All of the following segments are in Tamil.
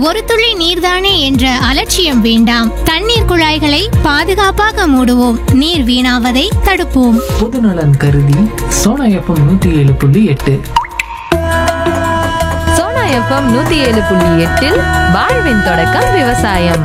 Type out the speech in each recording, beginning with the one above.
ஒரு துளி நீர்தானே என்ற அலட்சியம் வேண்டாம் தண்ணீர் குழாய்களை பாதுகாப்பாக மூடுவோம் நீர் வீணாவதை தடுப்போம் பொதுநலன் கருதி சோனா எஃப்எம் நூற்றி ஏழு புள்ளி எட்டு சோனா எஃப்எம் நூத்தி ஏழு புள்ளி எட்டில் வாழ்வின் தொடக்கம் விவசாயம்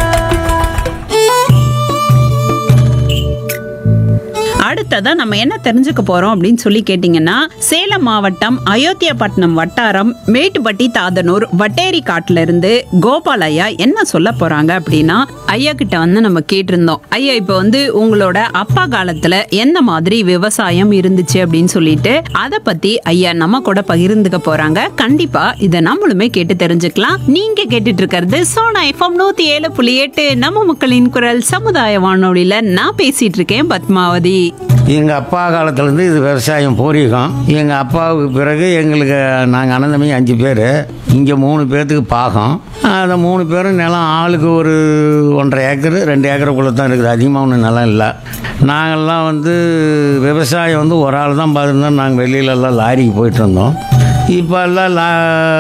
அடுத்ததா நம்ம என்ன தெரிஞ்சுக்க போறோம் அப்படின்னு சொல்லி கேட்டீங்கன்னா சேலம் மாவட்டம் அயோத்தியாபட்டினம் வட்டாரம் மேட்டுப்பட்டி தாதனூர் வட்டேரி காட்டுல இருந்து கோபால் ஐயா என்ன சொல்ல போறாங்க அப்படின்னா ஐயா கிட்ட வந்து நம்ம கேட்டிருந்தோம் ஐயா இப்ப வந்து உங்களோட அப்பா காலத்துல எந்த மாதிரி விவசாயம் இருந்துச்சு அப்படின்னு சொல்லிட்டு அத பத்தி ஐயா நம்ம கூட பகிர்ந்துக்க போறாங்க கண்டிப்பா இத நம்மளுமே கேட்டு தெரிஞ்சுக்கலாம் நீங்க கேட்டுட்டு இருக்கிறது சோனா எஃப்எம் நூத்தி ஏழு புள்ளி எட்டு நம்ம மக்களின் குரல் சமுதாய வானொலியில நான் பேசிட்டு இருக்கேன் பத்மாவதி எங்கள் அப்பா காலத்துலேருந்து இது விவசாயம் பூர்வீகம் எங்கள் அப்பாவுக்கு பிறகு எங்களுக்கு நாங்கள் அனந்தமி அஞ்சு பேர் இங்கே மூணு பேர்த்துக்கு பாகம் அந்த மூணு பேரும் நிலம் ஆளுக்கு ஒரு ஒன்றரை ஏக்கர் ரெண்டு ஏக்கருக்குள்ளே தான் இருக்குது அதிகமாக ஒன்றும் நிலம் இல்லை நாங்கள்லாம் வந்து விவசாயம் வந்து ஒரு ஆள் தான் பார்த்துருந்தோம் நாங்கள் வெளியிலலாம் லாரிக்கு போயிட்டு இருந்தோம் இப்போ எல்லாம் லா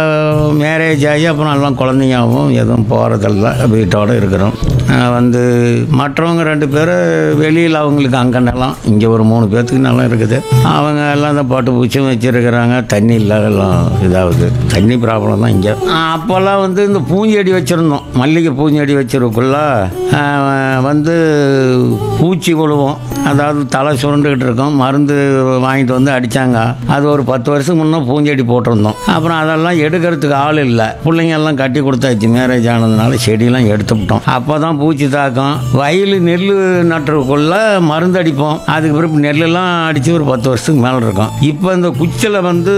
மேரேஜ் ஆகி அப்புறம் எல்லாம் குழந்தைங்காகவும் எதுவும் போகிறதில்ல வீட்டோடு இருக்கிறோம் ஆஹ் வந்து மற்றவங்க ரெண்டு பேர் வெளியில் அவங்களுக்கு அங்கே நிலம் இங்கே ஒரு மூணு பேர்த்துக்கு நிலம் இருக்குது அவங்க எல்லாம் இந்த பாட்டு பூச்சும் வச்சுருக்கிறாங்க தண்ணி இல்லை எல்லாம் இதாகுது தண்ணி ப்ராப்ளம் தான் இங்கே அப்போல்லாம் வந்து இந்த பூஞ்செடி வச்சுருந்தோம் மல்லிகை பூஞ்செடி வச்சுருக்குள்ள வந்து பூச்சி விழுவோம் அதாவது தலை சுருண்டுக்கிட்டு இருக்கோம் மருந்து வாங்கிட்டு வந்து அடித்தாங்க அது ஒரு பத்து வருஷத்துக்கு முன்னே பூஞ்செடி போட்டிருந்தோம் அப்புறம் அதெல்லாம் எடுக்கிறதுக்கு ஆள் இல்லை பிள்ளைங்க எல்லாம் கட்டி கொடுத்தாச்சு மேரேஜ் ஆனதுனால செடியெல்லாம் எடுத்துவிட்டோம் அப்போ தான் பூச்சி தாக்கம் வயல் நெல் நட்டுறதுக்குள்ள மருந்து அடிப்போம் அதுக்கு பிறகு நெல்லெல்லாம் அடித்து ஒரு பத்து வருஷத்துக்கு மேலே இருக்கும் இப்போ இந்த குச்சியில் வந்து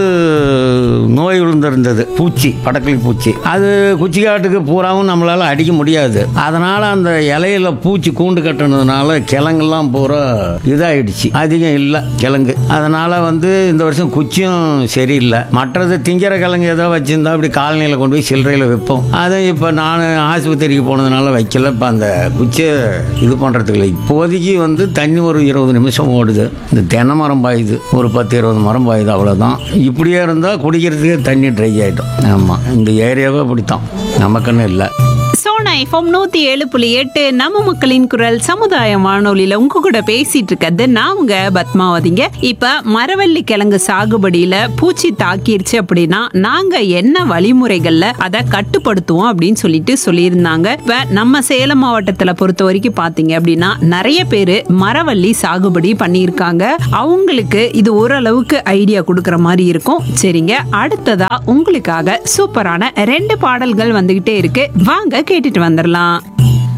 நோய் விழுந்திருந்தது பூச்சி படக்கலி பூச்சி அது குச்சி காட்டுக்கு பூராவும் நம்மளால் அடிக்க முடியாது அதனால் அந்த இலையில பூச்சி கூண்டு கட்டுனதுனால கிழங்கெல்லாம் பூரா இதாயிடுச்சு அதிகம் இல்லை கிழங்கு அதனால் வந்து இந்த வருஷம் குச்சியும் சரியில்லை மற்றது திங்கிற கிழங்கு ஏதோ வச்சுருந்தா அப்படி காலனியில் கொண்டு போய் சில்லறையில் வைப்போம் அதை இப்போ நான் ஆஸ்பத்திரிக்கு போனதுனால வைக்கல இப்போ அந்த குச்சியை இது பண்ணுறதுக்கு இல்லை இப்போதைக்கு வந்து தண்ணி ஒரு இருபது நிமிஷம் ஓடுது இந்த தென்னை மரம் பாயுது ஒரு பத்து இருபது மரம் பாயுது அவ்வளோதான் இப்படியே இருந்தால் குடிக்கிறதுக்கே தண்ணி ட்ரை ஆகிட்டோம் ஆமாம் இந்த ஏரியாவே அப்படித்தான் நமக்குன்னு இல்லை சோனா எஃப்எம் நூத்தி ஏழு புள்ளி எட்டு நம்ம மக்களின் குரல் சமுதாய வானொலியில உங்க கூட பேசிட்டு இருக்கிறது நான் உங்க பத்மாவதிங்க இப்ப மரவள்ளி கிழங்கு சாகுபடியில பூச்சி தாக்கிருச்சு அப்படின்னா நாங்க என்ன வழிமுறைகள்ல அதை கட்டுப்படுத்துவோம் அப்படின்னு சொல்லிட்டு சொல்லியிருந்தாங்க இப்ப நம்ம சேலம் மாவட்டத்துல பொறுத்த வரைக்கும் பாத்தீங்க அப்படின்னா நிறைய பேரு மரவள்ளி சாகுபடி பண்ணியிருக்காங்க அவங்களுக்கு இது ஓரளவுக்கு ஐடியா கொடுக்குற மாதிரி இருக்கும் சரிங்க அடுத்ததா உங்களுக்காக சூப்பரான ரெண்டு பாடல்கள் வந்துகிட்டே இருக்கு வாங்க கேட்டுட்டு வந்துடலாம்